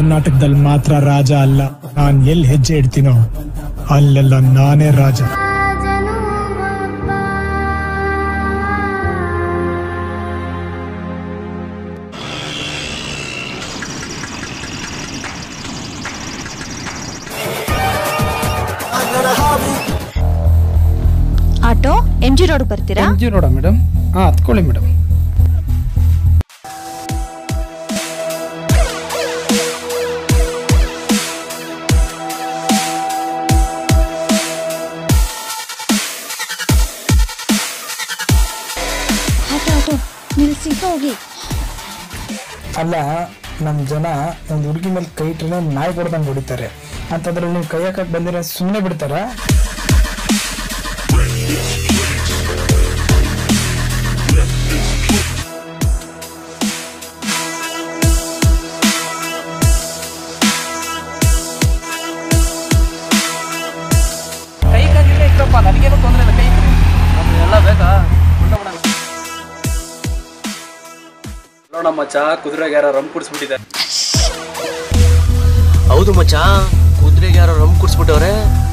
ಕರ್ನಾಟಕದಲ್ಲಿ ಮಾತ್ರ ರಾಜ ಅಲ್ಲ ನಾನ್ ಎಲ್ಲಿ ಹೆಜ್ಜೆ ಇಡ್ತೀನೋ ಅಲ್ಲೆಲ್ಲ ನಾನೇ ರಾಜ ಆಟೋ ಎಂ ಜಿ ರೋಡ್ ಬರ್ತೀರಾ ಎಂ ಜಿ ರೋಡ ಮೇಡಮ್ ಹಾಂ ಹತ್ಕೊಳ್ಳಿ ಮೇಡಮ್ ಆಟೋ ಆಟೋ ನಿಲ್ಸಿ ಹೋಗಿ ಅಲ್ಲ ನಮ್ಮ ಜನ ಒಂದು ಹುಡುಗಿ ಮೇಲೆ ಕೈ ಇಟ್ಟರೆ ನಾಯಿ ಕೊಡ್ದಂಗೆ ಹೊಡಿತಾರೆ ಅಂತಂದ್ರೆ ನೀವು ಕೈ ಹಾಕಕ್ಕೆ ಬಂದಿರೋ ಸುಮ್ಮನೆ ಬಿಡ್ತಾರಾ ಕೈ ಕಾಲಿಲ್ಲ ಇಟ್ಟಪ್ಪ ನನಗೇನು ತೊಂದರೆ ಇಲ್ಲ ಕೈ ಎಲ್ಲ ಬೇಕಾ ನೋಡ ಮಚ್ಚ ಕುದುರೆಗೆ ಯಾರೋ ರಮ್ ಕುಡಿಸ್ಬಿಟ್ಟಿದ್ದಾರೆ ಹೌದು ಮಚ್ಚ ಕುದುರೆಗೆ ಯಾರೋ ರಮ್ ಕುಡ್ಸ್ಬಿಟ್ಟವ್ರೆ